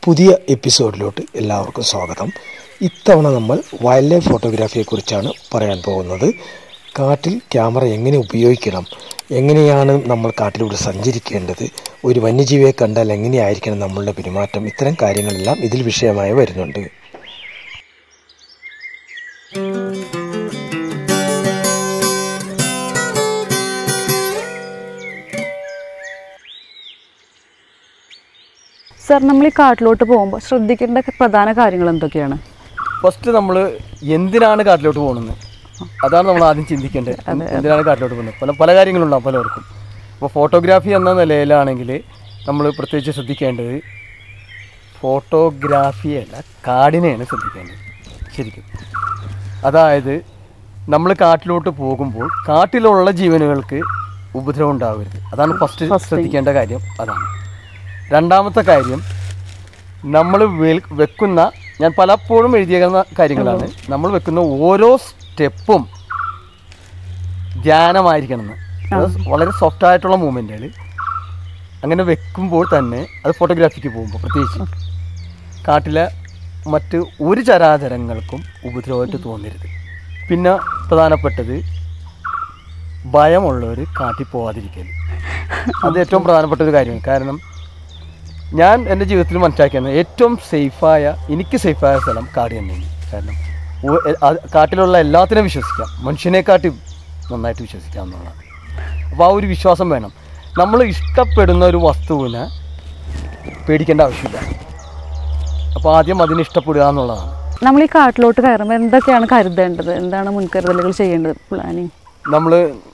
പുതിയ എപ്പിസോഡിലോട്ട് എല്ലാവർക്കും സ്വാഗതം ഇത്തവണ നമ്മൾ വൈൽഡ് ലൈഫ് ഫോട്ടോഗ്രാഫിയെക്കുറിച്ചാണ് പറയാൻ പോകുന്നത് കാട്ടിൽ ക്യാമറ എങ്ങനെ ഉപയോഗിക്കണം എങ്ങനെയാണ് നമ്മൾ കാട്ടിലൂടെ സഞ്ചരിക്കേണ്ടത് ഒരു വന്യജീവിയെ കണ്ടാൽ എങ്ങനെയായിരിക്കണം നമ്മളുടെ പെരുമാറ്റം ഇത്തരം കാര്യങ്ങളെല്ലാം ഇതിൽ വിഷയമായി വരുന്നുണ്ട് സാർ നമ്മൾ ഈ കാട്ടിലോട്ട് പോകുമ്പോൾ ശ്രദ്ധിക്കേണ്ട പ്രധാന കാര്യങ്ങൾ എന്തൊക്കെയാണ് ഫസ്റ്റ് നമ്മൾ എന്തിനാണ് കാട്ടിലോട്ട് പോകുന്നത് അതാണ് നമ്മൾ ആദ്യം ചിന്തിക്കേണ്ടത് എന്തിനാണ് കാട്ടിലോട്ട് പോകുന്നത് പല പല കാര്യങ്ങളുണ്ടാവും പലർക്കും അപ്പോൾ ഫോട്ടോഗ്രാഫി എന്ന നിലയിലാണെങ്കിൽ നമ്മൾ പ്രത്യേകിച്ച് ശ്രദ്ധിക്കേണ്ടത് ഫോട്ടോഗ്രാഫിയല്ല കാടിനെയാണ് ശ്രദ്ധിക്കേണ്ടത് ശരിക്കും അതായത് നമ്മൾ കാട്ടിലോട്ട് പോകുമ്പോൾ കാട്ടിലുള്ള ജീവനുകൾക്ക് ഉപദ്രവം ഉണ്ടാവരുത് അതാണ് ഫസ്റ്റ് ശ്രദ്ധിക്കേണ്ട കാര്യം അതാണ് രണ്ടാമത്തെ കാര്യം നമ്മൾ വെക്കുന്ന ഞാൻ പലപ്പോഴും എഴുതിയേക്കുന്ന കാര്യങ്ങളാണ് നമ്മൾ വെക്കുന്ന ഓരോ സ്റ്റെപ്പും ധ്യാനമായിരിക്കണം എന്ന് അത് വളരെ സോഫ്റ്റ് ആയിട്ടുള്ള മൂവ്മെൻറ്റുകൾ അങ്ങനെ വെക്കുമ്പോൾ തന്നെ അത് ഫോട്ടോഗ്രാഫിക്ക് പോകുമ്പോൾ പ്രത്യേകിച്ച് കാട്ടിലെ മറ്റ് ഒരു ചരാചരങ്ങൾക്കും ഉപദ്രവമായിട്ട് തോന്നരുത് പിന്നെ പ്രധാനപ്പെട്ടത് ഭയമുള്ളവർ കാട്ടിൽ പോവാതിരിക്കൽ അത് ഏറ്റവും പ്രധാനപ്പെട്ട ഒരു കാര്യമാണ് കാരണം ഞാൻ എൻ്റെ ജീവിതത്തിൽ മനസ്സിലാക്കിയത് ഏറ്റവും സേഫായ എനിക്ക് സേഫായ സ്ഥലം കാട് തന്നെയാണ് കാരണം ഒ- എ- അത് കാട്ടിലുള്ള എല്ലാത്തിനും വിശ്വസിക്കാം മനുഷ്യനെക്കാട്ടി നന്നായിട്ട് വിശ്വസിക്കാം എന്നുള്ളതാണ് അപ്പോൾ ആ ഒരു വിശ്വാസം വേണം നമ്മൾ ഇഷ്ടപ്പെടുന്ന ഒരു വസ്തുവിനെ പേടിക്കേണ്ട ആവശ്യമില്ല അപ്പോൾ ആദ്യം അതിനെ ഇഷ്ടപ്പെടുക എന്നുള്ളതാണ് നമ്മൾ ഈ കാട്ടിലോട്ട് കയറുമ്പോൾ എന്തൊക്കെയാണ് കരുതേണ്ടത് എന്താണ് മുൻകരുതലുകൾ ചെയ്യേണ്ടത് പ്ലാനിങ് നമ്മൾ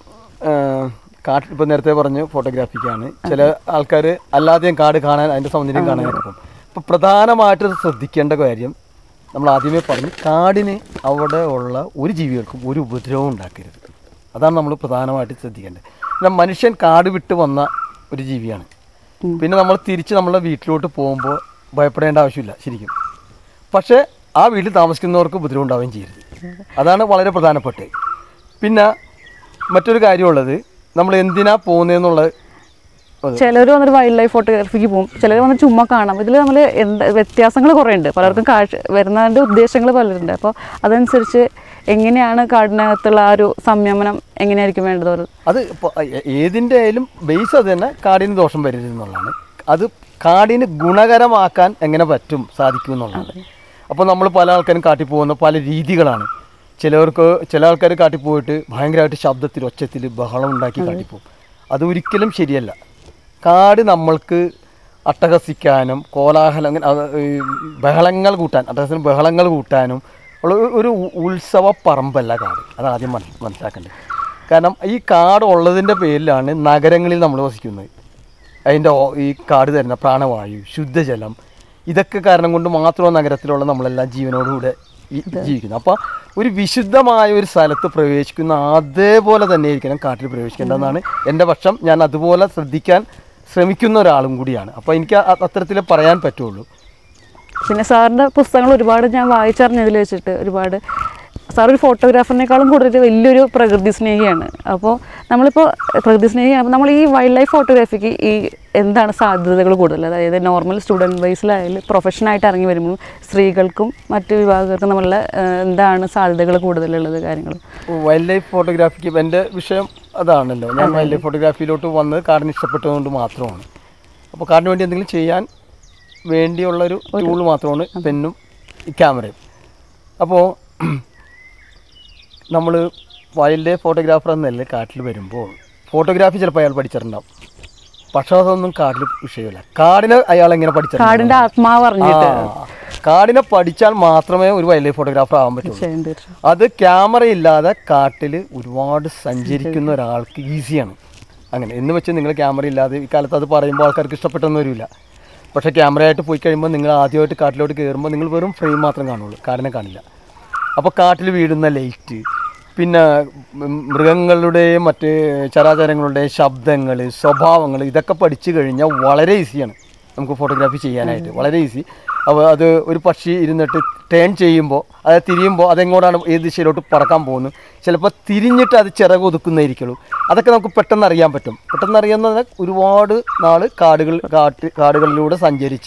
കാട്ടിൽ ഇപ്പോൾ നേരത്തെ പറഞ്ഞു ഫോട്ടോഗ്രാഫിക്കാണ് ചില ആൾക്കാർ അല്ലാതെയും കാട് കാണാൻ അതിൻ്റെ സൗന്ദര്യം കാണാനായിട്ട് പോകും ഇപ്പോൾ പ്രധാനമായിട്ട് ശ്രദ്ധിക്കേണ്ട കാര്യം നമ്മൾ ആദ്യമേ പറഞ്ഞു കാടിന് അവിടെ ഉള്ള ഒരു ജീവികൾക്കും ഒരു ഉപദ്രവവും ഉണ്ടാക്കരുത് അതാണ് നമ്മൾ പ്രധാനമായിട്ട് ശ്രദ്ധിക്കേണ്ടത് പിന്നെ മനുഷ്യൻ കാട് വിട്ട് വന്ന ഒരു ജീവിയാണ് പിന്നെ നമ്മൾ തിരിച്ച് നമ്മളെ വീട്ടിലോട്ട് പോകുമ്പോൾ ഭയപ്പെടേണ്ട ആവശ്യമില്ല ശരിക്കും പക്ഷേ ആ വീട്ടിൽ താമസിക്കുന്നവർക്ക് ഉപദ്രവം ഉണ്ടാവുകയും ചെയ്യരുത് അതാണ് വളരെ പ്രധാനപ്പെട്ടത് പിന്നെ മറ്റൊരു കാര്യമുള്ളത് നമ്മൾ എന്തിനാ പോകുന്നതെന്നുള്ളത് അത് ചിലർ വന്നിട്ട് വൈൽഡ് ലൈഫ് ഫോട്ടോഗ്രാഫിക്ക് പോകും ചിലർ വന്ന് ചുമ്മാ കാണാം ഇതിൽ നമ്മൾ എന്ത് വ്യത്യാസങ്ങൾ കുറേ ഉണ്ട് പലർക്കും കാഴ്ച വരുന്നതിൻ്റെ ഉദ്ദേശങ്ങൾ പലരുണ്ട് അപ്പോൾ അതനുസരിച്ച് എങ്ങനെയാണ് കാടിനകത്തുള്ള ആ ഒരു സംയമനം എങ്ങനെയായിരിക്കും വേണ്ടത് ഒരു അത് ഇപ്പോൾ ഏതിൻ്റെ ആയാലും ബേസ് അത് തന്നെ കാടിന് ദോഷം വരരുത് എന്നുള്ളതാണ് അത് കാടിന് ഗുണകരമാക്കാൻ എങ്ങനെ പറ്റും സാധിക്കും എന്നുള്ളതാണ് അപ്പോൾ നമ്മൾ പല ആൾക്കാരും കാട്ടിൽ പോകുന്ന പല രീതികളാണ് ചിലവർക്ക് ചില ആൾക്കാർ കാട്ടിൽ പോയിട്ട് ഭയങ്കരമായിട്ട് ശബ്ദത്തിൽ ഒച്ചത്തിൽ ബഹളം ഉണ്ടാക്കി കാട്ടിൽ പോകും അത് ഒരിക്കലും ശരിയല്ല കാട് നമ്മൾക്ക് അട്ടഹസിക്കാനും കോലാഹലം അങ്ങനെ അത് ഈ ബഹളങ്ങൾ കൂട്ടാൻ അട്ടഹസിന് ബഹളങ്ങൾ കൂട്ടാനും ഉള്ള ഒരു- ഒരു ഉത്സവ പറമ്പല്ല കാട് അത് ആദ്യം മന- മനസ്സിലാക്കേണ്ടത് കാരണം ഈ കാട് ഉള്ളതിൻ്റെ പേരിലാണ് നഗരങ്ങളിൽ നമ്മൾ വസിക്കുന്നത് അതിൻ്റെ ഓ- ഈ കാട് തരുന്ന പ്രാണവായു ശുദ്ധജലം ഇതൊക്കെ കാരണം കൊണ്ട് മാത്രമാണ് നഗരത്തിലുള്ള നമ്മളെല്ലാം ജീവനോടുകൂടെ ഈ- ജീവിക്കുന്നത് അപ്പോൾ ഒരു വിശുദ്ധമായ ഒരു സ്ഥലത്ത് പ്രവേശിക്കുന്ന അതേപോലെ തന്നെ ആയിരിക്കണം കാട്ടിൽ പ്രവേശിക്കേണ്ടതെന്നാണ് എൻ്റെ പക്ഷം ഞാൻ അതുപോലെ ശ്രദ്ധിക്കാൻ ശ്രമിക്കുന്ന ഒരാളും കൂടിയാണ് അപ്പോൾ എനിക്ക് അ- അത്തരത്തിലേ പറയാൻ പറ്റുള്ളൂ പിന്നെ സാറിൻ്റെ പുസ്തകങ്ങൾ ഒരുപാട് ഞാൻ വായിച്ചറിഞ്ഞതിൽ വെച്ചിട്ട് ഒരുപാട് സാർ ഒരു ഫോട്ടോഗ്രാഫറിനേക്കാളും കൂടുതൽ വലിയൊരു പ്രകൃതി സ്നേഹിയാണ് അപ്പോൾ നമ്മളിപ്പോൾ പ്രകൃതി സ്നേഹിയാണ് നമ്മൾ ഈ വൈൽഡ് ലൈഫ് ഫോട്ടോഗ്രാഫിക്ക് ഈ എന്താണ് സാധ്യതകൾ കൂടുതൽ അതായത് നോർമൽ സ്റ്റുഡൻറ്റ് വൈസിലായാലും പ്രൊഫഷനായിട്ട് ഇറങ്ങി വരുമ്പോൾ സ്ത്രീകൾക്കും മറ്റ് വിഭാഗങ്ങൾക്കും നമ്മളുടെ ഏഹ്, എന്താണ് സാധ്യതകൾ കൂടുതലുള്ളത് കാര്യങ്ങൾ വൈൽഡ് ലൈഫ് ഫോട്ടോഗ്രാഫിക്ക് എൻ്റെ വിഷയം അതാണല്ലോ ഞാൻ വൈൽഡ് ലൈഫ് ഫോട്ടോഗ്രാഫിയിലോട്ട് വന്നത് കാടിന് ഇഷ്ടപ്പെട്ടതുകൊണ്ട് മാത്രമാണ് അപ്പോൾ കാടിന് വേണ്ടി എന്തെങ്കിലും ചെയ്യാൻ വേണ്ടിയുള്ളൊരു ടൂൾ മാത്രമാണ് പെന്നും ഈ ക്യാമറയും അപ്പോൾ നമ്മൾ വൈൽഡ് ലൈഫ് ഫോട്ടോഗ്രാഫർ എന്നല്ലേ കാട്ടിൽ വരുമ്പോൾ ഫോട്ടോഗ്രാഫി ചിലപ്പോൾ അയാൾ പഠിച്ചിട്ടുണ്ടാവും പക്ഷേ അതൊന്നും കാട്ടിൽ വിഷയമില്ല കാടിനെ അയാൾ എങ്ങനെ പഠിച്ചിട്ടുണ്ടാവും കാടിൻ്റെ ആത്മാവ് അറിഞ്ഞിട്ട് ആ, കാടിനെ പഠിച്ചാൽ മാത്രമേ ഒരു വൈൽഡ് ലൈഫ് ഫോട്ടോഗ്രാഫർ ആവാൻ പറ്റുള്ളൂ ചെയ്യാൻ തീർച്ചയായും അത് ക്യാമറ ഇല്ലാതെ കാട്ടിൽ ഒരുപാട് സഞ്ചരിക്കുന്ന ഒരാൾക്ക് ഈസിയാണ് അങ്ങനെ എന്ന് വെച്ച് നിങ്ങൾ ക്യാമറ ഇല്ലാതെ ഈ കാലത്ത് അത് പറയുമ്പോൾ ആൾക്കാർക്ക് ഇഷ്ടപ്പെട്ടൊന്നും വരില്ല പക്ഷേ ക്യാമറയായിട്ട് പോയി കഴിയുമ്പോൾ നിങ്ങൾ ആദ്യമായിട്ട് കാട്ടിലോട്ട് കയറുമ്പോൾ നിങ്ങൾ വെറും ഫ്രെയിം മാത്രം കാണുള്ളൂ കാടിനെ കാണില്ല അപ്പോൾ കാട്ടിൽ വീഴുന്ന ലൈറ്റ് പിന്നെ ഉം മൃഗങ്ങളുടെയും മറ്റ് ചരാചരങ്ങളുടെയും ശബ്ദങ്ങൾ സ്വഭാവങ്ങൾ ഇതൊക്കെ പഠിച്ചു കഴിഞ്ഞാൽ വളരെ ഈസിയാണ് നമുക്ക് ഫോട്ടോഗ്രാഫി ചെയ്യാനായിട്ട് വളരെ ഈസി അപ്പോൾ അത് ഒരു പക്ഷി ഇരുന്നിട്ട് ടേൺ ചെയ്യുമ്പോൾ അത് തിരിയുമ്പോൾ അതെങ്ങോട്ടാണ് ഏത് ദിശയിലോട്ട് പറക്കാൻ പോകുന്നു ചിലപ്പോൾ തിരിഞ്ഞിട്ട് അത് ചിറക് ഒതുക്കുന്നതായിരിക്കുള്ളൂ അതൊക്കെ നമുക്ക് പെട്ടെന്ന് അറിയാൻ പറ്റും പെട്ടെന്ന് അറിയാവുന്നത് ഒരുപാട് നാൾ കാടുകൾ കാട്ട് കാടുകളിലൂടെ സഞ്ചരിച്ച്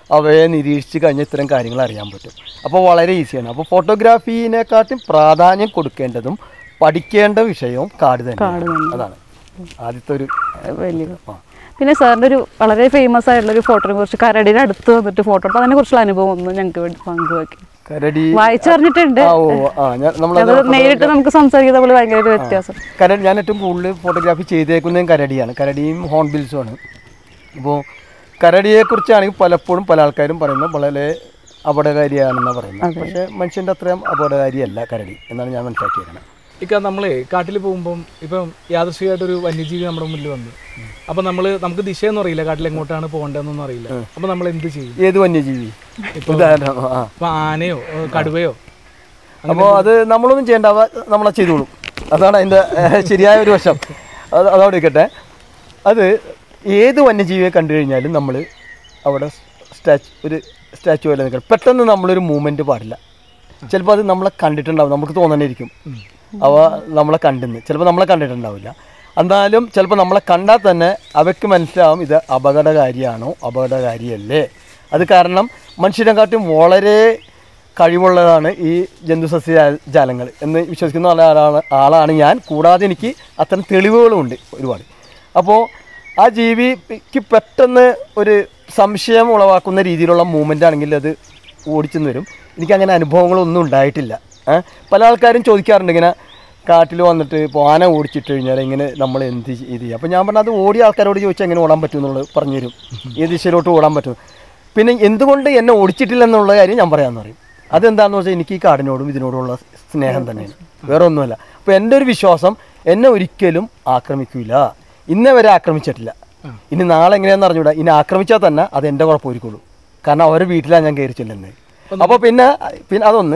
അവയെ നിരീക്ഷിച്ച് കഴിഞ്ഞാൽ ഇത്തരം കാര്യങ്ങൾ അറിയാൻ പറ്റും അപ്പോൾ വളരെ ഈസിയാണ് അപ്പോൾ ഫോട്ടോഗ്രാഫീനെക്കാട്ടും പ്രാധാന്യം കൊടുക്കേണ്ടതും പഠിക്കേണ്ട വിഷയവും കാട് തന്നെ കാട് തന്നെ. അതാണ് ആദ്യത്തെ ഒരു വലിയ പിന്നെ സാറിൻ്റെ ഒരു വളരെ ഫേമസ് ആയിട്ടുള്ള ഒരു ഫോട്ടോനെ കുറിച്ച് കരടിയുടെ അടുത്ത് വന്നിട്ട് ഫോട്ടോ അപ്പോൾ അതിനെ കുറിച്ചുള്ള അനുഭവം ഒന്ന് ഞങ്ങൾക്ക് വേണ്ടി പങ്കുവെക്കും കരടി വായിച്ചറിഞ്ഞിട്ടുണ്ട് ആ ഓ ആ ഞാൻ അത് നമ്മളത് നേരിട്ട് നമുക്ക് സംസാരിക്കുന്ന പോലെ ഭയങ്കര ഒരു വ്യത്യാസം കരടി ഞാൻ ഏറ്റവും കൂടുതൽ ഫോട്ടോഗ്രാഫി ചെയ്തേക്കുന്നതും കരടിയാണ് കരടിയും ഹോൺബിൽസുമാണ് അപ്പോൾ കരടിയെക്കുറിച്ചാണെങ്കിൽ പലപ്പോഴും പല ആൾക്കാരും പറയുന്നത് വളരെ അപകടകാരിയാണെന്നാണ് പറയുന്നത് പക്ഷേ മനുഷ്യൻ്റെ അത്രയും അപകടകാരിയല്ല കരടി എന്നാണ് ഞാൻ മനസ്സിലാക്കിയേക്കുന്നത് ഇക്ക നമ്മളെ കാട്ടിൽ പോകുമ്പം ഇപ്പം യാദൃശ്ചികമായിട്ടൊരു വന്യജീവി നമ്മുടെ മുന്നിൽ വന്നു അപ്പൊ നമ്മള് നമുക്ക് ദിശയൊന്നും അറിയില്ല കാട്ടിൽ എങ്ങോട്ടാണ് പോകേണ്ടതെന്നൊന്നും അറിയില്ല അപ്പൊ നമ്മൾ എന്ത് ചെയ്യും ഏത് വന്യജീവി ഉദാഹരണം ആ ഇപ്പൊ ആനയോ ഏ, കടുവയോ അപ്പോൾ അത് നമ്മളൊന്നും ചെയ്യേണ്ട അവ നമ്മളെ ചെയ്തോളും അതാണ് അതിൻ്റെ ഏഹ്, ശരിയായ ഒരു വശം അത് അതവിടെ ഇരിക്കട്ടെ അത് ഏത് വന്യജീവിയെ കണ്ടു കഴിഞ്ഞാലും നമ്മൾ അവിടെ സ്റ്റാച്ചു ഒരു സ്റ്റാച്ചു പോലെ നിൽക്കണം പെട്ടെന്ന് നമ്മളൊരു മൂവ്മെൻറ്റ് പാടില്ല ചിലപ്പോൾ അത് നമ്മളെ കണ്ടിട്ടുണ്ടാവും നമുക്ക് തോന്നണേയിരിക്കും അവ നമ്മളെ കണ്ടെന്ന് ചിലപ്പോൾ നമ്മളെ കണ്ടിട്ടുണ്ടാവില്ല എന്നാലും ചിലപ്പോൾ നമ്മളെ കണ്ടാൽ തന്നെ അവയ്ക്ക് മനസ്സിലാവും ഇത് അപകടകാരിയാണോ അപകടകാരിയല്ലേ അത് കാരണം മനുഷ്യരെക്കാട്ടും വളരെ കഴിവുള്ളതാണ് ഈ ജന്തുസസ്യ ജാലങ്ങൾ എന്ന് വിശ്വസിക്കുന്ന ആളാണ് ആളാണ് ഞാൻ കൂടാതെ എനിക്ക് അത്തരം തെളിവുകളുമുണ്ട് ഒരുപാട് അപ്പോൾ ആ ജീവിക്ക് പെട്ടെന്ന് ഒരു സംശയം ഉളവാക്കുന്ന രീതിയിലുള്ള മൂവ്മെൻ്റ് ആണെങ്കിൽ അത് ഓടിച്ചെന്ന് വരും എനിക്കങ്ങനെ അനുഭവങ്ങളൊന്നും ഉണ്ടായിട്ടില്ല ഏ? പല ആൾക്കാരും ചോദിക്കാറുണ്ട് ഇങ്ങനെ കാട്ടിൽ വന്നിട്ട് ഇപ്പോൾ ആന ഓടിച്ചിട്ട് കഴിഞ്ഞാൽ ഇങ്ങനെ നമ്മൾ എന്ത് ചെയ്- ഇത് ചെയ്യും അപ്പോൾ ഞാൻ പറഞ്ഞത് അത് ഓടിയ ആൾക്കാരോട് ചോദിച്ചാൽ എങ്ങനെ ഓടാൻ പറ്റും എന്നുള്ളത് പറഞ്ഞു തരും ഏത് ദിശയിലോട്ട് ഓടാൻ പറ്റും പിന്നെ എന്തുകൊണ്ട് എന്നെ ഓടിച്ചിട്ടില്ല എന്നുള്ള കാര്യം ഞാൻ പറയാമെന്ന് പറയും അതെന്താണെന്ന് വെച്ചാൽ എനിക്ക് ഈ കാടിനോടും ഇതിനോടുള്ള സ്നേഹം തന്നെയാണ് വേറെ ഒന്നുമല്ല അപ്പോൾ എൻ്റെ ഒരു വിശ്വാസം എന്നെ ഒരിക്കലും ആക്രമിക്കില്ല ഇന്നേ വരെ ആക്രമിച്ചിട്ടില്ല ഇനി നാളെ എങ്ങനെയാണെന്ന് അറിഞ്ഞൂടാ ഇനി ആക്രമിച്ചാൽ തന്നെ അത് എൻ്റെ കുഴപ്പമായിരിക്കുള്ളൂ കാരണം അവരുടെ വീട്ടിലാണ് ഞാൻ കയറി ചെല്ലുന്നത് അപ്പോൾ പിന്നെ പിന്നെ അതൊന്ന്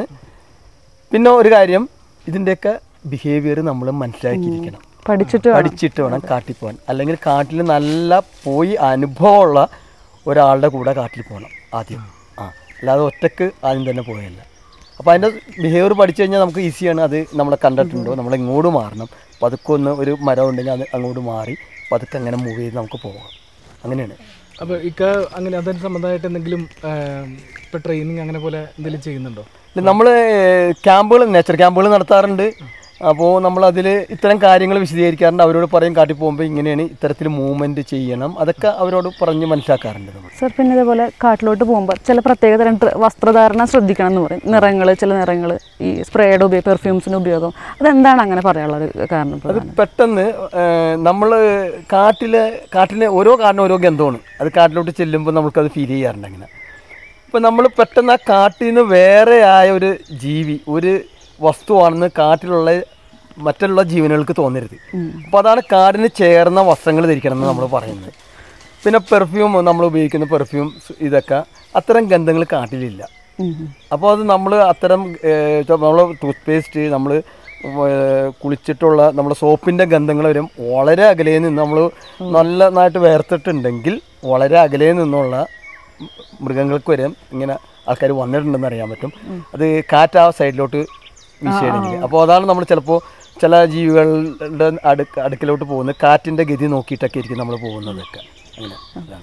പിന്നെ ഒരു കാര്യം ഇതിൻ്റെയൊക്കെ ബിഹേവിയർ നമ്മൾ മനസ്സിലാക്കിയിരിക്കണം പഠിച്ചിട്ട് വേണം. പഠിച്ചിട്ട് വേണം കാട്ടിൽ പോകാൻ അല്ലെങ്കിൽ കാട്ടിൽ നല്ല പോയി അനുഭവമുള്ള ഒരാളുടെ കൂടെ കാട്ടിൽ പോകണം ആദ്യം ആ അല്ലാതെ ഒറ്റക്ക് ആദ്യം തന്നെ പോയല്ല അപ്പോൾ അതിൻ്റെ ബിഹേവിയർ പഠിച്ചു കഴിഞ്ഞാൽ നമുക്ക് ഈസിയാണ് അത് നമ്മളെ കണ്ടിട്ടുണ്ടോ നമ്മൾ ഇങ്ങോട്ട് മാറണം പതുക്കെ ഒന്ന് ഒരു മരം ഉണ്ടെങ്കിൽ അത് അങ്ങോട്ട് മാറി പതുക്കെ അങ്ങനെ മൂവ് ചെയ്ത് നമുക്ക് പോകാം അങ്ങനെയാണ് അപ്പൊ ഇക്ക അങ്ങനെ അതിന് സംബന്ധമായിട്ട് എന്തെങ്കിലും ഏ, ഇപ്പൊ ട്രെയിനിങ് അങ്ങനെ പോലെ എന്തെങ്കിലും ചെയ്യുന്നുണ്ടോ നമ്മൾ ക്യാമ്പുകൾ നേച്ചർ ക്യാമ്പുകൾ നടത്താറുണ്ട് അപ്പോൾ നമ്മൾ അതിൽ ഇത്തരം കാര്യങ്ങൾ വിശദീകരിക്കാറുണ്ട് അവരോട് പറയും കാട്ടി പോകുമ്പോൾ ഇങ്ങനെയാണ് ഇത്തരത്തിൽ മൂവ്മെൻറ്റ് ചെയ്യണം അതൊക്കെ അവരോട് പറഞ്ഞ് മനസ്സിലാക്കാറുണ്ട് നമ്മൾ സർ പിന്നെ ഇതേപോലെ കാട്ടിലോട്ട് പോകുമ്പോൾ ചില പ്രത്യേകതരം ഡ്ര- വസ്ത്രധാരണ ശ്രദ്ധിക്കണം എന്ന് പറയും നിറങ്ങൾ ചില നിറങ്ങൾ ഈ സ്പ്രേയുടെ ഉപയോഗം പെർഫ്യൂംസിൻ്റെ ഉപയോഗം അതെന്താണ് അങ്ങനെ പറയാനുള്ള ഒരു കാരണം അത് പ്രധാനം പെട്ടെന്ന് നമ്മൾ കാട്ടിലെ കാട്ടിലെ ഓരോ കാടിനും ഓരോ ഗന്ധമാണ് അത് കാട്ടിലോട്ട് ചെല്ലുമ്പോൾ നമുക്കത് ഫീൽ ചെയ്യാറുണ്ട് അങ്ങനെ ഇപ്പം നമ്മൾ പെട്ടെന്ന് ആ കാട്ടിൽ നിന്ന് വേറെ ആയ ഒരു ജീവി ഒരു വസ്തുവാണെന്ന് കാട്ടിലുള്ള മറ്റുള്ള ജീവനുകൾക്ക് തോന്നരുത് അപ്പോൾ അതാണ് കാടിന് ചേർന്ന വസ്ത്രങ്ങൾ ധരിക്കണം എന്ന് നമ്മൾ പറയുന്നത് പിന്നെ പെർഫ്യൂം നമ്മൾ ഉപയോഗിക്കുന്ന പെർഫ്യൂംസ് ഇതൊക്കെ അത്തരം ഗന്ധങ്ങൾ കാട്ടിലില്ല അപ്പോൾ അത് നമ്മൾ അത്തരം നമ്മൾ ടൂത്ത് പേസ്റ്റ് നമ്മൾ കുളിച്ചിട്ടുള്ള നമ്മുടെ സോപ്പിൻ്റെ ഗന്ധങ്ങൾ വരും വളരെ അകലെ നിന്ന് നമ്മൾ നല്ലതായിട്ട് വേർത്തിട്ടുണ്ടെങ്കിൽ വളരെ അകലെ നിന്നുള്ള മൃഗങ്ങൾക്ക് വരെ ഇങ്ങനെ ആൾക്കാർ വന്നിട്ടുണ്ടെന്ന് അറിയാൻ പറ്റും അത് കാറ്റ് ആ സൈഡിലോട്ട് വീശുകയാണെങ്കിൽ അപ്പോൾ അതാണ് നമ്മൾ ചിലപ്പോൾ ചില ജീവികളുടെ അടുക്ക അടുക്കിലോട്ട് പോകുന്നത് കാറ്റിൻ്റെ ഗതി നോക്കിയിട്ടൊക്കെ ആയിരിക്കും നമ്മൾ പോകുന്നതൊക്കെ അങ്ങനെ അതാണ്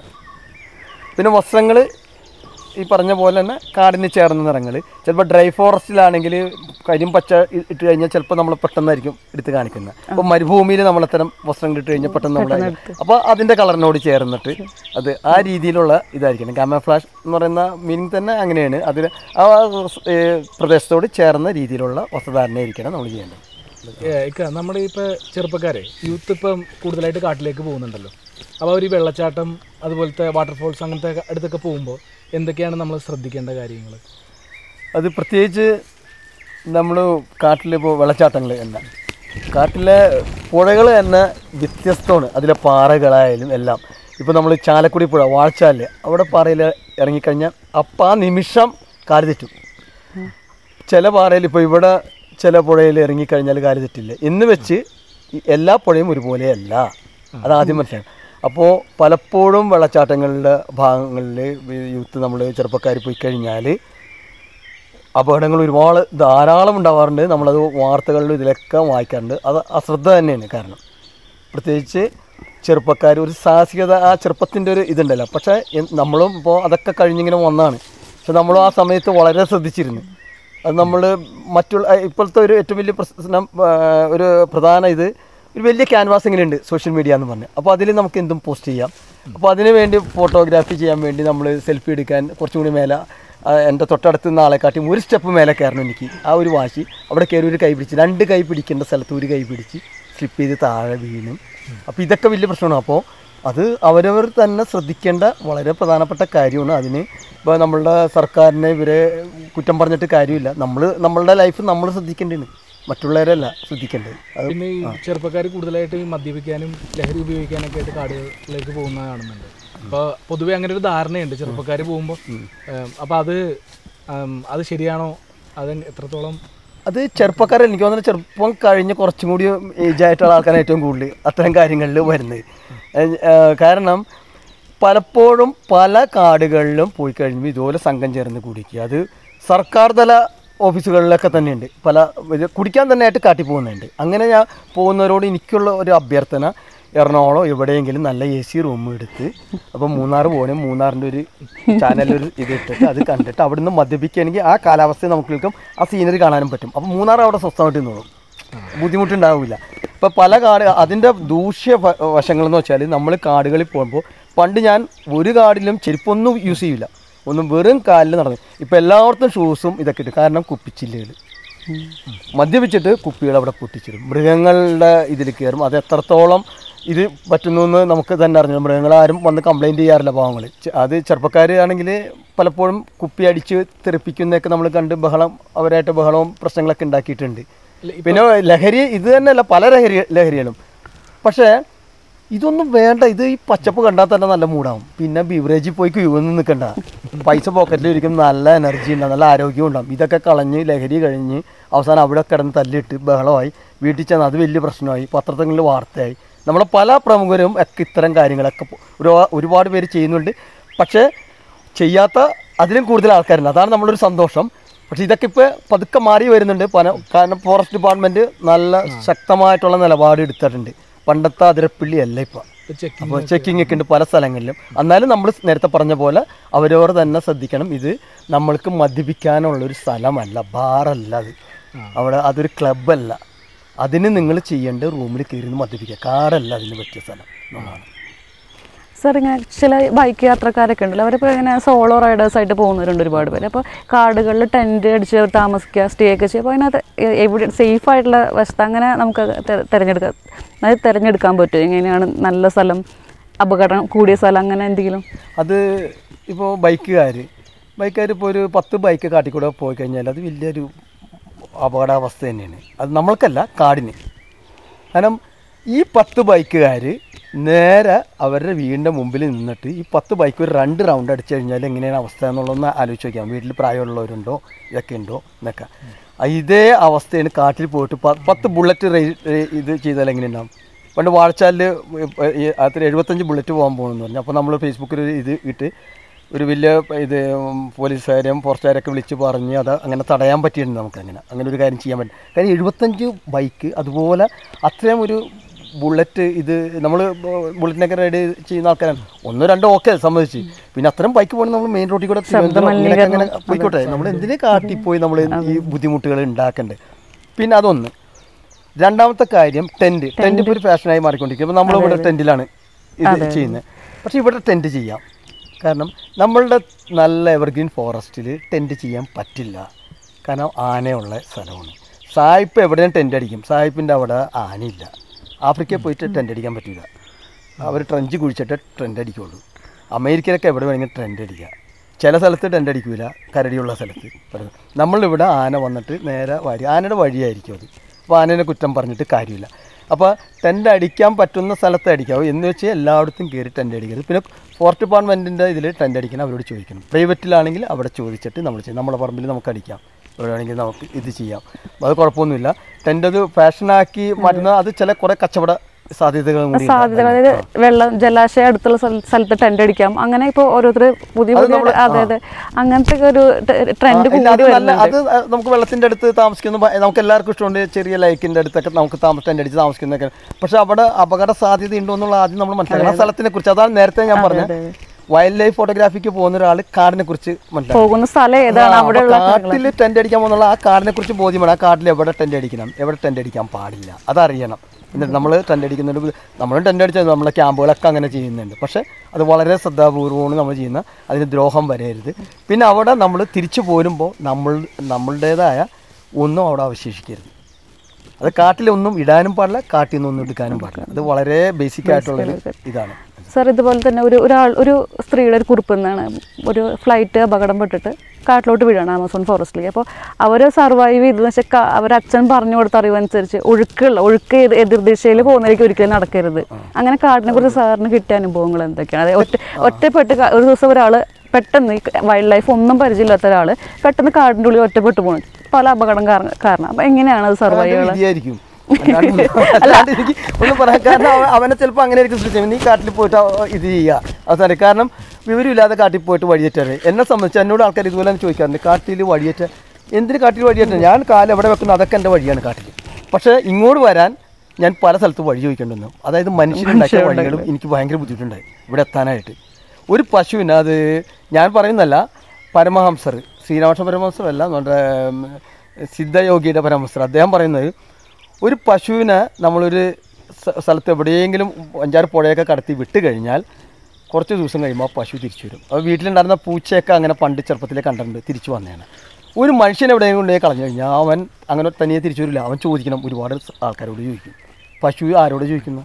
പിന്നെ വസ്ത്രങ്ങൾ ഈ പറഞ്ഞ പോലെ തന്നെ കാടിന് ചേർന്ന നിറങ്ങൾ ചിലപ്പോൾ ഡ്രൈ ഫോറസ്റ്റിലാണെങ്കിൽ കരിം പച്ച ഇ- ഇട്ട് കഴിഞ്ഞാൽ ചിലപ്പോൾ നമ്മൾ പെട്ടെന്നായിരിക്കും എടുത്ത് കാണിക്കുന്നത് അപ്പോൾ മരുഭൂമിയിൽ നമ്മൾ അത്തരം വസ്ത്രങ്ങൾ ഇട്ട് കഴിഞ്ഞാൽ പെട്ടെന്ന് നമ്മൾ അപ്പോൾ അതിൻ്റെ കളറിനോട് ചേർന്നിട്ട് അത് ആ രീതിയിലുള്ള ഇതായിരിക്കണം ഗാമ ഫ്ലാഷ് എന്ന് പറയുന്ന മീനിങ് തന്നെ അങ്ങനെയാണ് അതിൽ ആ ഏ, പ്രദേശത്തോട് ചേർന്ന രീതിയിലുള്ള വസ്ത്രധാരണയായിരിക്കണം നമ്മൾ ചെയ്യേണ്ടത് ഏ, ഇക്ക നമ്മുടെ ഇപ്പൊ ചെറുപ്പക്കാരെ യൂത്ത് ഇപ്പം കൂടുതലായിട്ട് കാട്ടിലേക്ക് പോകുന്നുണ്ടല്ലോ അപ്പോൾ അവർ ഈ വെള്ളച്ചാട്ടം അതുപോലത്തെ വാട്ടർഫോൾസ് അങ്ങനത്തെ അടുത്തൊക്കെ പോകുമ്പോൾ എന്തൊക്കെയാണ് നമ്മൾ ശ്രദ്ധിക്കേണ്ട കാര്യങ്ങൾ അത് പ്രത്യേകിച്ച് നമ്മൾ കാട്ടിലിപ്പോൾ വെള്ളച്ചാട്ടങ്ങൾ തന്നെ കാട്ടിലെ പുഴകൾ തന്നെ വ്യത്യസ്തമാണ് അതിലെ പാറകളായാലും എല്ലാം ഇപ്പോൾ നമ്മൾ ചാലക്കുടി പുഴ വാഴച്ചാല് അവിടെ പാറയിൽ ഇറങ്ങിക്കഴിഞ്ഞാൽ അപ്പം ആ നിമിഷം കാല് തെറ്റും ചില പാറയിൽ ഇപ്പോൾ ഇവിടെ ചില പുഴയിൽ ഇറങ്ങിക്കഴിഞ്ഞാൽ കാല് തെറ്റില്ല എന്ന് വെച്ച് ഈ എല്ലാ പുഴയും ഒരുപോലെയല്ല അത് ആദ്യം മനസ്സിലാക്കണം അപ്പോൾ പലപ്പോഴും വെള്ളച്ചാട്ടങ്ങളുടെ ഭാഗങ്ങളിൽ യൂത്ത് നമ്മൾ ചെറുപ്പക്കാർ പോയി കഴിഞ്ഞാൽ അപകടങ്ങൾ ഒരുപാട് ധാരാളം ഉണ്ടാവാറുണ്ട് നമ്മളത് വാർത്തകളിലും ഇതിലൊക്കെ വായിക്കാറുണ്ട് അത് അശ്രദ്ധ തന്നെയാണ് കാരണം പ്രത്യേകിച്ച് ചെറുപ്പക്കാർ ഒരു സാഹസികത ആ ചെറുപ്പത്തിൻ്റെ ഒരു ഇതുണ്ടല്ലോ പക്ഷേ എൻ- നമ്മളും ഇപ്പോൾ അതൊക്കെ കഴിഞ്ഞിങ്ങനെ വന്നാണ് പക്ഷെ നമ്മളും ആ സമയത്ത് വളരെ ശ്രദ്ധിച്ചിരുന്നു അത് നമ്മൾ മറ്റുള്ള ആ, ഇപ്പോഴത്തെ ഒരു ഏറ്റവും വലിയ പ്രശ്നം ആ, ഒരു പ്രധാന ഇത് ഒരു വലിയ ക്യാൻവാസ് ഇങ്ങനെ ഉണ്ട് സോഷ്യൽ മീഡിയ എന്ന് പറഞ്ഞ് അപ്പോൾ അതിൽ നമുക്ക് എന്തും പോസ്റ്റ് ചെയ്യാം അപ്പോൾ അതിന് വേണ്ടി ഫോട്ടോഗ്രാഫി ചെയ്യാൻ വേണ്ടി നമ്മൾ സെൽഫി എടുക്കാൻ കുറച്ചും കൂടി മേലെ ആ, എൻ്റെ തൊട്ടടുത്ത് നിന്ന് ആളെ കാട്ടി ഒരു സ്റ്റെപ്പ് മേലെ കയറണം എനിക്ക് ആ ഒരു വാശി അവിടെ കയറി ഒരു കൈ പിടിച്ച് രണ്ട് കൈ പിടിക്കേണ്ട സ്ഥലത്ത് ഒരു കൈ പിടിച്ച് സ്ലിപ്പ് ചെയ്ത് താഴെ വീണു അപ്പോൾ ഇതൊക്കെ വലിയ പ്രശ്നമാണ് അപ്പോൾ അത് അവരവർ തന്നെ ശ്രദ്ധിക്കേണ്ട വളരെ പ്രധാനപ്പെട്ട കാര്യമാണ് അതിന് ഇപ്പോൾ നമ്മളുടെ സർക്കാരിനെ ഇവരെ കുറ്റം പറഞ്ഞിട്ട് കാര്യമില്ല നമ്മൾ നമ്മളുടെ ലൈഫ് നമ്മൾ ശ്രദ്ധിക്കേണ്ടതാണ് മറ്റുള്ളവരല്ല ശ്രദ്ധിക്കേണ്ടത് അത് പിന്നെ ഈ ചെറുപ്പക്കാർ കൂടുതലായിട്ട് ഈ മദ്യപിക്കാനും ലഹരി ഉപയോഗിക്കാനൊക്കെ ആയിട്ട് കാടുകളിലേക്ക് പോകുന്നത് കാണുന്നുണ്ട് അപ്പോൾ പൊതുവെ അങ്ങനെ ഒരു ധാരണയുണ്ട് ചെറുപ്പക്കാർ പോകുമ്പോൾ അപ്പോൾ അത് ഉം, അത് ശരിയാണോ അത് എത്രത്തോളം അത് ചെറുപ്പക്കാർ എനിക്ക് തോന്നുന്നു ചെറുപ്പം കഴിഞ്ഞ് കുറച്ചും കൂടി ഏജ് ആയിട്ടുള്ള ആൾക്കാരാണ് ഏറ്റവും കൂടുതൽ അത്തരം കാര്യങ്ങളിൽ വരുന്നത് ഏഹ് ഏഹ് കാരണം പലപ്പോഴും പല കാടുകളിലും പോയി കഴിയുമ്പോൾ ഇതുപോലെ സംഘം ചേർന്ന് കുടിക്കുക അത് സർക്കാർ തല ഓഫീസുകളിലൊക്കെ തന്നെയുണ്ട് പല ഇത് കുടിക്കാൻ തന്നെ ആയിട്ട് കാട്ടി പോകുന്നുണ്ട് അങ്ങനെ ഞാൻ പോകുന്നവരോട് എനിക്കുള്ള ഒരു അഭ്യർത്ഥന എറണാകുളം എവിടെയെങ്കിലും നല്ല എ സി റൂം എടുത്ത് അപ്പോൾ മൂന്നാർ പോകണം മൂന്നാറിൻ്റെ ഒരു ചാനലൊരു ഇത് ഇട്ടിട്ട് അത് കണ്ടിട്ട് അവിടുന്ന് മദ്യപിക്കുകയാണെങ്കിൽ ആ കാലാവസ്ഥ നമുക്ക് നിൽക്കും ആ സീനറി കാണാനും പറ്റും അപ്പോൾ മൂന്നാർ അവിടെ സ്വസ്ഥമായിട്ട് നിന്നോളും ബുദ്ധിമുട്ടുണ്ടാവില്ല ഇപ്പോൾ പല കാട് അതിൻ്റെ ദൂഷ്യ വ- വശങ്ങളെന്ന് വെച്ചാൽ നമ്മൾ കാടുകളിൽ പോകുമ്പോൾ പണ്ട് ഞാൻ ഒരു കാടിലും ചെരുപ്പൊന്നും യൂസ് ചെയ്യില്ല ഒന്നും വെറും കാലിൽ നടന്നു ഇപ്പോൾ എല്ലായിടത്തും ഷൂസും ഇതൊക്കെ ഇട്ട് കാരണം കുപ്പിച്ചില്ലുകൾ മദ്യപിച്ചിട്ട് കുപ്പികൾ അവിടെ പൊട്ടിച്ചിടും മൃഗങ്ങളുടെ ഇതിൽ കയറും അത് എത്രത്തോളം ഇത് പറ്റുന്നു എന്ന് നമുക്ക് തന്നെ അറിഞ്ഞു മൃഗങ്ങളാരും വന്ന് കംപ്ലൈൻറ്റ് ചെയ്യാറില്ല പാവങ്ങൾ അത് ചെറുപ്പക്കാർ ആണെങ്കിൽ പലപ്പോഴും കുപ്പി അടിച്ച് തെറിപ്പിക്കുന്നതൊക്കെ നമ്മൾ കണ്ട് ബഹളം അവരായിട്ട് ബഹളവും പ്രശ്നങ്ങളൊക്കെ ഉണ്ടാക്കിയിട്ടുണ്ട് പിന്നെ ലഹരി ഇത് തന്നെയല്ല പല ലഹരി ലഹരികളും പക്ഷേ ഇതൊന്നും വേണ്ട ഇത് ഈ പച്ചപ്പ് കണ്ടാൽ തന്നെ നല്ല മൂടാവും പിന്നെ ബീവറേജിൽ പോയി ക്യൂ ഒന്നും നിൽക്കണ്ട പൈസ പോക്കറ്റിൽ ഇരിക്കും നല്ല എനർജി ഉണ്ടാവും നല്ല ആരോഗ്യം ഉണ്ടാവും ഇതൊക്കെ കളഞ്ഞ് ലഹരി കഴിഞ്ഞ് അവസാനം അവിടെ കിടന്ന് തല്ലിട്ട് ബഹളമായി വീട്ടിൽ ചെന്ന് അത് വലിയ പ്രശ്നമായി പത്രത്തിൽ വാർത്തയായി നമ്മളെ പല പ്രമുഖരും ഒക്കെ ഇത്തരം കാര്യങ്ങളൊക്കെ പോ- ഒരു ഒരുപാട് പേര് ചെയ്യുന്നുണ്ട് പക്ഷേ ചെയ്യാത്ത അതിലും കൂടുതൽ ആൾക്കാരുണ്ട് അതാണ് നമ്മളൊരു സന്തോഷം പക്ഷേ ഇതൊക്കെ ഇപ്പോൾ പതുക്കെ മാറി വരുന്നുണ്ട് പല കാരണം ഫോറസ്റ്റ് ഡിപ്പാർട്ട്മെൻറ്റ് നല്ല ശക്തമായിട്ടുള്ള നിലപാട് എടുത്തിട്ടുണ്ട് പണ്ടത്തെ അതിരപ്പിള്ളി അല്ല ഇപ്പം ചെക്ക് അപ്പോൾ ചെക്കിംഗ് ഒക്കെ ഉണ്ട് പല സ്ഥലങ്ങളിലും എന്നാലും നമ്മൾ നേരത്തെ പറഞ്ഞ പോലെ അവരവർ തന്നെ ശ്രദ്ധിക്കണം ഇത് നമ്മൾക്ക് മദ്യപിക്കാനുള്ള ഒരു സ്ഥലമല്ല ബാറല്ല അത് അവിടെ അതൊരു ക്ലബ്ബല്ല അതിന് നിങ്ങൾ ചെയ്യേണ്ട റൂമിൽ കയറി നിന്ന് മദ്യപിക്കുക കാറല്ല അതിന് പറ്റിയ സ്ഥലം എന്നുള്ളതാണ് സാർ ഇങ്ങനെ ചില ബൈക്ക് യാത്രക്കാരൊക്കെ ഉണ്ടല്ലോ അവരിപ്പോൾ ഇങ്ങനെ സോളോ റൈഡേഴ്സ് ആയിട്ട് പോകുന്നവരുണ്ട് ഒരുപാട് പേര് അപ്പോൾ കാടുകളിൽ ടെൻറ്റ് അടിച്ച് താമസിക്കുക സ്റ്റേ ഒക്കെ ചെയ്യുക അപ്പോൾ അതിനകത്ത് എ- എവിടെ സേഫ് ആയിട്ടുള്ള വശത്ത് അങ്ങനെ നമുക്ക് തെ- തിരഞ്ഞെടുക്കാം അതായത് തിരഞ്ഞെടുക്കാൻ പറ്റും എങ്ങനെയാണ് നല്ല സ്ഥലം അപകടം കൂടിയ സ്ഥലം അങ്ങനെ എന്തെങ്കിലും അത് ഇപ്പോൾ ബൈക്കുകാർ ബൈക്കുകാർ ഇപ്പോൾ ഒരു പത്ത് ബൈക്ക് കാട്ടിക്കൂടെ പോയി കഴിഞ്ഞാൽ അത് വലിയൊരു അപകടാവസ്ഥ തന്നെയാണ് അത് നമ്മൾക്കല്ല കാടിന് കാരണം ഈ പത്ത് ബൈക്കുകാർ നേരെ അവരുടെ വീടിൻ്റെ മുമ്പിൽ നിന്നിട്ട് ഈ പത്ത് ബൈക്ക് ഒരു രണ്ട് റൗണ്ട് അടിച്ചു കഴിഞ്ഞാൽ എങ്ങനെയാണ് അവസ്ഥ എന്നുള്ളതൊന്ന് ആലോചിച്ച് നോക്കാം വീട്ടിൽ പ്രായമുള്ളവരുണ്ടോ ഇതൊക്കെ ഉണ്ടോ എന്നൊക്കെ ആ ഇതേ അവസ്ഥയാണ് കാട്ടിൽ പോയിട്ട് പ- പത്ത് ബുള്ളറ്റ് റേ ഇത് ചെയ്താൽ എങ്ങനെയുണ്ടാവും പണ്ട് വാഴച്ചാലിൽ അത്ര എഴുപത്തഞ്ച് ബുള്ളറ്റ് പോകാൻ പോകണമെന്ന് പറഞ്ഞു അപ്പോൾ നമ്മൾ ഫേസ്ബുക്കിൽ ഒരു ഇത് ഇട്ട് ഒരു വലിയ ഇത് പോലീസുകാരെയും ഫോറസ്റ്റുകാരൊക്കെ വിളിച്ച് പറഞ്ഞ് അത് അങ്ങനെ തടയാൻ പറ്റിയിട്ടുണ്ട് നമുക്ക് അങ്ങനെ അങ്ങനെ ഒരു കാര്യം ചെയ്യാൻ പറ്റും കാര്യം എഴുപത്തഞ്ച് ബൈക്ക് അതുപോലെ അത്രയും ഒരു ബുള്ളറ്റ് ഇത് നമ്മൾ ബുള്ളറ്റിനൊക്കെ റൈഡ് ചെയ്യുന്ന ആൾക്കാരാണ് ഒന്നോ രണ്ടോ ഓക്കെ സമ്മതിച്ച് പിന്നെ അത്രയും ബൈക്ക് പോകണമെങ്കിൽ നമ്മൾ മെയിൻ റോഡിൽ കൂടെ തിരുവനന്തപുരം ഇങ്ങനെയൊക്കെ അങ്ങനെ പോയിക്കോട്ടെ നമ്മൾ എന്തിനേ കാട്ടി പോയി നമ്മൾ ഈ ബുദ്ധിമുട്ടുകൾ ഉണ്ടാക്കണ്ടേ പിന്നെ അതൊന്ന് രണ്ടാമത്തെ കാര്യം ടെന്റ് ടെന്റ് ഇപ്പോൾ ഒരു ഫാഷനായി മാറിക്കൊണ്ടിരിക്കും അപ്പോൾ നമ്മളിവിടെ ടെന്റിലാണ് ഇത് ചെയ്യുന്നത് പക്ഷേ ഇവിടെ ടെന്റ് ചെയ്യാം കാരണം നമ്മളുടെ നല്ല എവർഗ്രീൻ ഫോറസ്റ്റിൽ ടെന്റ് ചെയ്യാൻ പറ്റില്ല കാരണം ആനയുള്ള സ്ഥലമാണ് സായിപ്പ് എവിടെയും ടെന്റ് അടിക്കും സായിപ്പിൻ്റെ അവിടെ ആനയില്ല ആഫ്രിക്കയിൽ പോയിട്ട് ടെന്റ് അടിക്കാൻ പറ്റില്ല അവർ ട്രെഞ്ച് കുഴിച്ചിട്ട് ട്രെൻഡ് അടിക്കുള്ളൂ അമേരിക്കയിലൊക്കെ എവിടെ വേണമെങ്കിലും ട്രെൻഡ് അടിക്കുക ചില സ്ഥലത്ത് ടെൻ്റ് അടിക്കില്ല കരടിയുള്ള സ്ഥലത്ത് പറയുന്നത് നമ്മളിവിടെ ആന വന്നിട്ട് നേരെ വരി ആനയുടെ വഴിയായിരിക്കും അത് അപ്പോൾ ആനേനെ കുറ്റം പറഞ്ഞിട്ട് കാര്യമില്ല അപ്പോൾ ടെൻ്റ് അടിക്കാൻ പറ്റുന്ന സ്ഥലത്ത് അടിക്കാവൂ എന്ന് വെച്ചാൽ എല്ലായിടത്തും കയറി ടെൻ്റ് അടിക്കരുത് പിന്നെ ഫോറസ്റ്റ് ഡിപ്പാർട്ട്മെൻറ്റിൻ്റെ ഇതിൽ ടെൻ്റ് അടിക്കണം അവരോട് ചോദിക്കണം പ്രൈവറ്റിലാണെങ്കിൽ അവിടെ ചോദിച്ചിട്ട് നമ്മൾ ചെയ്യും നമ്മുടെ പറമ്പിൽ നമുക്ക് അടിക്കാം ഇവിടെ വേണമെങ്കിൽ നമുക്ക് ഇത് ചെയ്യാം അത് കുഴപ്പമൊന്നുമില്ല ടെൻ്റ് അത് ഫാഷനാക്കി മാറ്റുന്ന അത് ചില കുറേ കച്ചവട സാധ്യതകളും കൂടി ഉണ്ട്. സാധ്യതകൾ അതായത് വെള്ളം ജലാശയം അടുത്തുള്ള സ്ഥല- സ്ഥലത്ത് ടെന്റ് അടിക്കാം അങ്ങനെ ഇപ്പോൾ ഓരോരുത്തർ പുതിയ അത് പുതിയ നമ്മള് അതെ അതെ അങ്ങനത്തെ ഒക്കെ ഒരു ട്രെൻഡ് ആ, ഇല്ല, അത് കൂടി നല്ല വരുന്നുണ്ട് അത് നമുക്ക് വെള്ളത്തിന്റെ അടുത്ത് താമസിക്കുന്ന ഭ- നമുക്ക് എല്ലാവർക്കും ഇഷ്ടമുണ്ട് ചെറിയ ലൈക്കിന്റെ അടുത്തൊക്കെ നമുക്ക് താമസം അടിച്ച് താമസിക്കുന്നതൊക്കെ പക്ഷെ അവിടെ അപകട സാധ്യത ഉണ്ടോ എന്നുള്ള ആദ്യം നമ്മൾ മനസ്സിലാക്കണം ആ സ്ഥലത്തിനെ കുറിച്ച് അതാണ് നേരത്തെ ഞാൻ പറഞ്ഞത് വൈൽഡ് ലൈഫ് ഫോട്ടോഗ്രാഫിക്ക് പോകുന്ന ഒരാൾ കാടിനെ കുറിച്ച് മനസ്സിലാക്കണം പോകുന്ന സ്ഥലം ഏതാണ് അവിടെയുള്ള കാട്ടിൽ ടെന്റ് അടിക്കാൻ പോകുന്നുള്ള ആ കാടിനെ കുറിച്ച് ബോധ്യമാണ് ആ കാട്ടിൽ എവിടെ ടെന്റ് അടിക്കണം എവിടെ ടെന്റ് അടിക്കാൻ പാടില്ല അതറിയണം എന്നിട്ട് നമ്മൾ ടെന്റ് അടിക്കുന്നുണ്ട് നമ്മളും ടെന്റ് അടിച്ചത് നമ്മളെ ക്യാമ്പുകളൊക്കെ അങ്ങനെ ചെയ്യുന്നുണ്ട് പക്ഷേ അത് വളരെ ശ്രദ്ധാപൂർവമാണ് നമ്മൾ ചെയ്യുന്ന അതിന് ദ്രോഹം വരരുത് പിന്നെ അവിടെ നമ്മൾ തിരിച്ചു പോരുമ്പോൾ നമ്മൾ നമ്മളുടേതായ ഒന്നും അവിടെ അവശേഷിക്കരുത് അത് കാട്ടിലൊന്നും ഇടാനും പാടില്ല കാട്ടിൽ നിന്നൊന്നും എടുക്കാനും പാടില്ല അത് വളരെ ബേസിക് ആയിട്ടുള്ളൊരു ഇതാണ് സാർ ഇതുപോലെ തന്നെ ഒരു ഒരാൾ ഒരു സ്ത്രീയുടെ ഒരു കുറിപ്പ് എന്നാണ് ഒരു ഫ്ലൈറ്റ് അപകടം പെട്ടിട്ട് കാട്ടിലോട്ട് വീഴാണ് ആമസോൺ ഫോറസ്റ്റിലേക്ക് അപ്പോൾ അവർ സർവൈവ് ചെയ്തതെന്ന് വെച്ചാൽ അവരച്ഛൻ പറഞ്ഞു കൊടുത്ത അറിവനുസരിച്ച് ഒഴുക്കുള്ള ഒഴുക്ക് എതിർ- എതിർദിശയിൽ പോകുന്നതിലേക്ക് ഒരിക്കലും നടക്കരുത് അങ്ങനെ കാടിനെ കുറിച്ച് സാറിന് കിട്ടിയ അനുഭവങ്ങൾ എന്തൊക്കെയാണ് അതായത് ഒറ്റ ഒറ്റപ്പെട്ട് ക- ഒരു ദിവസം ഒരാൾ പെട്ടെന്ന് ഈ വൈൽഡ് ലൈഫ് ഒന്നും പരിചയമില്ലാത്ത ഒരാൾ പെട്ടെന്ന് കാടിൻ്റെ ഉള്ളിൽ ഒറ്റപ്പെട്ടു പോകുന്നു പല അപകടം കാരണം കാരണം അപ്പം എങ്ങനെയാണ് അത് സർവൈവ് അവന്റെ ചെയ്യുന്നത് വിധിയായിരിക്കും അല്ലാണ്ട് അല്ലാണ്ട് എനിക്ക് ഒന്നും പറയാൻ കാരണം അവ- അവനെ ചിലപ്പോൾ അങ്ങനെ ആയിരിക്കും സൃഷ്ടിച്ചത് നീ കാട്ടിൽ പോയിട്ട് അവ- ഇത് ചെയ്യുക അവസാനം കാരണം വിവരമില്ലാതെ കാട്ടിൽ പോയിട്ട് വഴിയേറ്റാറ് എന്നെ സംബന്ധിച്ച് എന്നോട് ആൾക്കാർ ഇതുപോലെ തന്നെ ചോദിക്കാറുണ്ട് കാട്ടിൽ വഴിയേറ്റ എന്തിന് കാട്ടിൽ വഴിയേറ്റ ഞാൻ കാലം എവിടെ വെക്കുന്നു അതൊക്കെ എൻ്റെ വഴിയാണ് കാട്ടിൽ പക്ഷേ ഇങ്ങോട്ട് വരാൻ ഞാൻ പല സ്ഥലത്ത് വഴി ചോദിക്കേണ്ടി വന്നു അതായത് മനുഷ്യരുണ്ടാക്കിയ വഴികളും എനിക്ക് ഭയങ്കര ബുദ്ധിമുട്ടുണ്ടായി ഇവിടെ എത്താനായിട്ട് ഒരു പശുവിന് അത് ഞാൻ പറയുന്നല്ല പരമഹംസർ ശ്രീരാമകൃഷ്ണ പരമഹംസർ അല്ല നമ്മുടെ ഉം, സിദ്ധയോഗിയുടെ പരമഹംസർ അദ്ദേഹം പറയുന്നത് ഒരു പശുവിനെ നമ്മളൊരു സ്ഥ- സ്ഥലത്ത് എവിടെയെങ്കിലും അഞ്ചാറ് പുഴയൊക്കെ കടത്തി വിട്ട് കഴിഞ്ഞാൽ കുറച്ച് ദിവസം കഴിയുമ്പോൾ ആ പശു തിരിച്ചു വരും അപ്പോൾ വീട്ടിലുണ്ടായിരുന്ന പൂച്ചയൊക്കെ അങ്ങനെ പണ്ട് ചെറുപ്പത്തിലേ കണ്ടിട്ടുണ്ട് തിരിച്ചു വന്നതാണ് ഒരു മനുഷ്യൻ എവിടെയെങ്കിലും കൊണ്ടുപോയി കളഞ്ഞു കഴിഞ്ഞാൽ അവൻ അങ്ങനെ തനിയെ തിരിച്ചു വരില്ല അവൻ ചോദിക്കണം ഒരുപാട് സ- ആൾക്കാരോട് ചോദിക്കും പശു ആരോട് ചോദിക്കുന്നു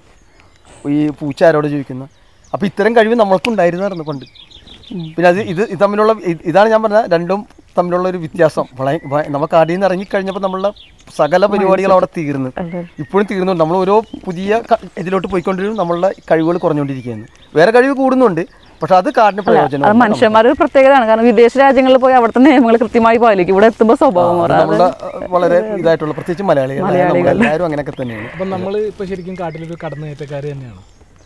ഈ പൂച്ച ആരോട് ചോദിക്കുന്നു അപ്പോൾ ഇത്തരം കഴിവ് നമ്മൾക്കുണ്ടായിരുന്നായിരുന്നു പണ്ട് പിന്നെ അത് ഇത് ഇത് തമ്മിലുള്ള ഇത് ഇതാണ് ഞാൻ പറഞ്ഞ രണ്ടും തമ്മിലുള്ള ഒരു വ്യത്യാസം വളരെ ഭ- നമുക്ക് അടിയിൽ നിന്ന് ഇറങ്ങിക്കഴിഞ്ഞപ്പോൾ നമ്മളുടെ സകല പരിപാടികൾ അവിടെ തീർന്നു ഇപ്പോഴും തീർന്നുണ്ട് നമ്മൾ ഓരോ പുതിയ ക- ഇതിലോട്ട് പോയിക്കൊണ്ടിരും നമ്മളുടെ കഴിവുകൾ കുറഞ്ഞുകൊണ്ടിരിക്കുകയാണ് വേറെ കഴിവ് കൂടുന്നുണ്ട് പക്ഷെ അത് കാടിന് അത് പ്രയോജനം മനുഷ്യന്മാരുടെ ഒരു പ്രത്യേകതയാണ് കാരണം വിദേശ രാജ്യങ്ങളിൽ പോയി അവിടുത്തെ നിയമങ്ങൾ കൃത്യമായി പാലിക്കും ഇവിടെ എത്തുമ്പോൾ സ്വഭാവം മാറും നമ്മളുടെ അഹ്, വളരെ ഇതായിട്ടുള്ള പ്രത്യേകിച്ച് മലയാളികൾ എല്ലാവരും അങ്ങനെയൊക്കെ തന്നെയാണ് അപ്പം നമ്മൾ ഇപ്പോൾ ശരിക്കും കാട്ടിലൊരു കടന്നുകയറ്റക്കാർ തന്നെയാണ്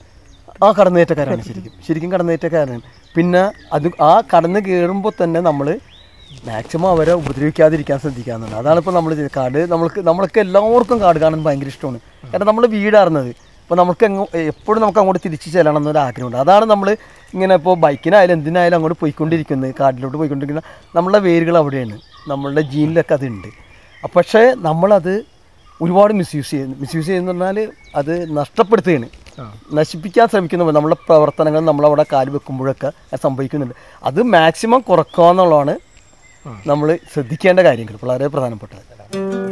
ആ കടന്നുകയറ്റക്കാരാണ് ശരിക്കും ശരിക്കും കടന്നുകയറ്റക്കാരാണ് പിന്നെ അത് ആ കടന്ന് കയറുമ്പോൾ തന്നെ നമ്മൾ മാക്സിമം അവരെ ഉപദ്രവിക്കാതിരിക്കാൻ ശ്രദ്ധിക്കാന്നുണ്ട് അതാണ് ഇപ്പോൾ നമ്മൾ കാട് നമ്മൾക്ക് നമ്മൾക്ക് എല്ലാവർക്കും കാട് കാണാൻ ഭയങ്കര ഇഷ്ടമാണ് കാരണം നമ്മൾ വീടാറുന്നത് അപ്പോൾ നമുക്ക് എങ്ങോ എപ്പോഴും നമുക്ക് അങ്ങോട്ട് തിരിച്ചു ചെല്ലണം എന്നൊരു ആഗ്രഹമുണ്ട് അതാണ് നമ്മൾ ഇങ്ങനെ ഇപ്പോൾ ബൈക്കിനായാലും എന്തിനായാലും അങ്ങോട്ട് പോയിക്കൊണ്ടിരിക്കുന്നത് കാട്ടിലോട്ട് പോയിക്കൊണ്ടിരിക്കുന്ന നമ്മളുടെ വേരുകൾ അവിടെയാണ് നമ്മളുടെ ജീനിലൊക്കെ അതുണ്ട് അപ്പൊ പക്ഷേ നമ്മളത് ഒരുപാട് മിസ്യൂസ് ചെയ്യുന്നു മിസ്യൂസ് ചെയ്യുന്ന പറഞ്ഞാൽ അത് നഷ്ടപ്പെടുത്തുകയാണ് നശിപ്പിക്കാൻ ശ്രമിക്കുന്നു നമ്മളെ പ്രവർത്തനങ്ങൾ നമ്മളവിടെ കാല് വെക്കുമ്പോഴൊക്കെ അത് സംഭവിക്കുന്നുണ്ട് അത് മാക്സിമം കുറക്കുക എന്നുള്ളതാണ് നമ്മൾ ശ്രദ്ധിക്കേണ്ട കാര്യങ്ങൾ വളരെ പ്രധാനപ്പെട്ടത്